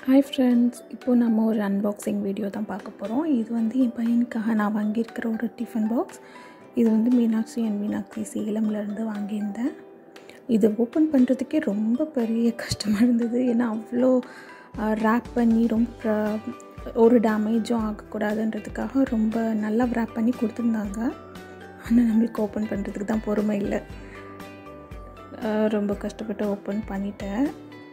hi friends இப்போ நம்ம ஒரு அன்பாக்சிங் வீடியோ தான் பார்க்க போகிறோம் இது வந்து என் பையனுக்காக நான் வாங்கியிருக்கிற ஒரு டிஃபன் பாக்ஸ் இது வந்து மீனாட்சி அண்ட் மீனாட்சி சேலம்லேருந்து வாங்கியிருந்தேன் இது ஓப்பன் பண்ணுறதுக்கே ரொம்ப பெரிய கஷ்டமாக இருந்தது ஏன்னா அவ்வளோ ரேப் பண்ணி ரொம்ப ப்ர- ஒரு டேமேஜும் ஆகக்கூடாதுன்றதுக்காக ரொம்ப நல்லா ரேப் பண்ணி கொடுத்துருந்தாங்க ஆனால் நம்மளுக்கு ஓப்பன் பண்ணுறதுக்கு தான் பொறுமை இல்லை அஹ் ரொம்ப கஷ்டப்பட்டு ஓப்பன் பண்ணிட்டேன்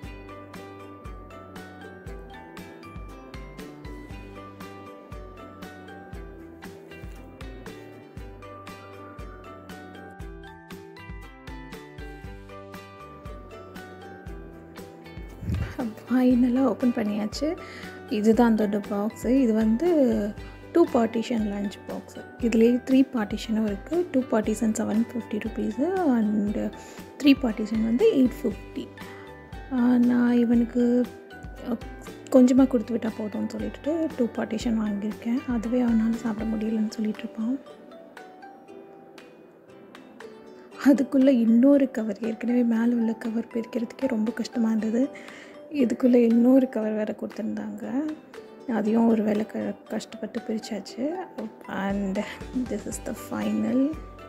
ஃபைனலாக ஓப்பன் பண்ணியாச்சு இதுதான் அதோட பாக்ஸு இது வந்து டூ பார்ட்டிஷன் லஞ்ச் பாக்ஸு இதுலேயே த்ரீ பார்ட்டிஷனும் இருக்குது two partition seven fifty rupees and three partition வந்து எயிட் ஃபிஃப்டி நான் இவனுக்கு கொஞ்சமாக கொடுத்து விட்டால் போதும்னு சொல்லிட்டு டூ பார்ட்டிஷன் வாங்கியிருக்கேன் அதுவே அவனால் சாப்பிட முடியலன்னு சொல்லிட்டு இருப்பான் அதுக்குள்ளே இன்னொரு கவர் ஏற்கனவே மேலே உள்ள கவர் பிரிக்கிறதுக்கே ரொம்ப கஷ்டமாக இருந்தது இதுக்குள்ளே இன்னொரு கவர் வேறு கொடுத்துருந்தாங்க அதையும் ஒரு வேலை க கஷ்டப்பட்டு பிரித்தாச்சு and this is the final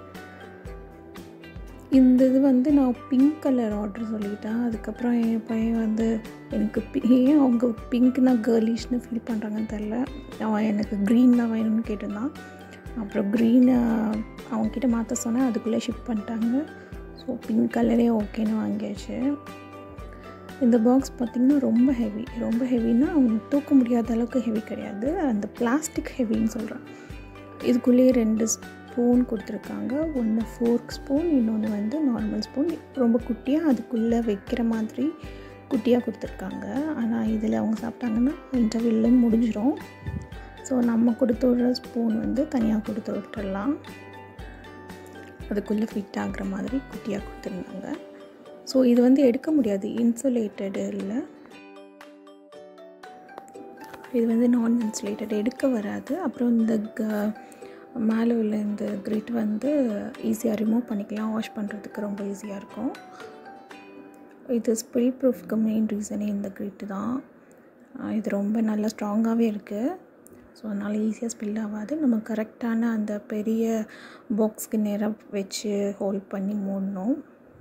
இந்த இது வந்து நான் பிங்க் கலர் ஆர்டர் சொல்லிட்டேன் அதுக்கப்புறம் என் பையன் வந்து எனக்கு பி- ஏன் அவங்க பிங்க்னா கேர்லிஷ்னு ஃபீல் பண்ணுறாங்கன்னு தெரில அவன் எனக்கு க்ரீன் தான் வேணும்னு கேட்டிருந்தான் அப்புறம் க்ரீனை அவங்கக்கிட்ட மாற்ற சொன்னேன் அதுக்குள்ளே ஷிப் பண்ணிட்டாங்க ஸோ பிங்க் கலரே ஓகேன்னு வாங்கியாச்சு இந்த பாக்ஸ் பார்த்திங்கன்னா ரொம்ப ஹெவி ரொம்ப ஹெவின்னா அவங்க தூக்க முடியாத அளவுக்கு ஹெவி கிடையாது அந்த பிளாஸ்டிக் ஹெவின்னு சொல்கிறேன் இதுக்குள்ளேயே ரெண்டு ஸ்பூன் கொடுத்துருக்காங்க ஒன்று ஃபோர்க் ஸ்பூன் இன்னொன்று வந்து நார்மல் ஸ்பூன் ரொம்ப குட்டியாக அதுக்குள்ளே வைக்கிற மாதிரி குட்டியாக கொடுத்துருக்காங்க ஆனால் இதில் அவங்க சாப்பிட்டாங்கன்னா இன்டர்வில்ல முடிஞ்சிடும் ஸோ நம்ம கொடுத்து விடுற ஸ்பூன் வந்து தனியாக கொடுத்து விட்டுடலாம் அதுக்குள்ளே ஃபிட் ஆகுற மாதிரி குட்டியாக கொடுத்துருந்தாங்க ஸோ இது வந்து எடுக்க முடியாது இன்சுலேட்டடு இல்லை இது வந்து நான் இன்சுலேட்டட் எடுக்க வராது அப்புறம் இந்த க மேலே உள்ள இந்த கிரிட் வந்து ஈஸியாக ரிமூவ் பண்ணிக்கலாம் வாஷ் பண்ணுறதுக்கு ரொம்ப ஈஸியாக இருக்கும் இது ஸ்பில் ப்ரூஃப்க்கு மெயின் ரீசனே இந்த கிரிட்டு தான் அஹ் இது ரொம்ப நல்லா ஸ்ட்ராங்காகவே இருக்குது ஸோ அதனால் ஈஸியாக ஸ்பில் ஆகாது நம்ம கரெக்டான அந்த பெரிய பாக்ஸ்க்கு நேராக வச்சு ஹோல்ட் பண்ணி மூடணும்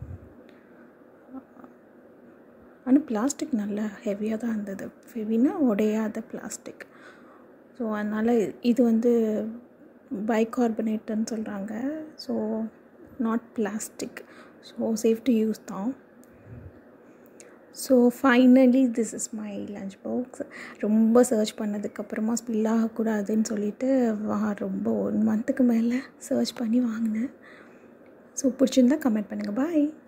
ஆனால் பிளாஸ்டிக் நல்லா ஹெவியாக தான் இருந்தது ஹெவினா உடையாத பிளாஸ்டிக் ஸோ அதனால் இது வந்து பைகார்பனேட்டுன்னு சொல்கிறாங்க so not plastic so safety use தான் so finally this is my lunch box ரொம்ப சர்ச் பண்ணதுக்கப்புறமா ஸ்பில் ஆகக்கூடாதுன்னு சொல்லிட்டு வா ரொம்ப ஒன் மந்த்துக்கு மேலே சர்ச் பண்ணி வாங்கினேன் ஸோ பிடிச்சிருந்தா கமெண்ட் பண்ணுங்கள் பாய்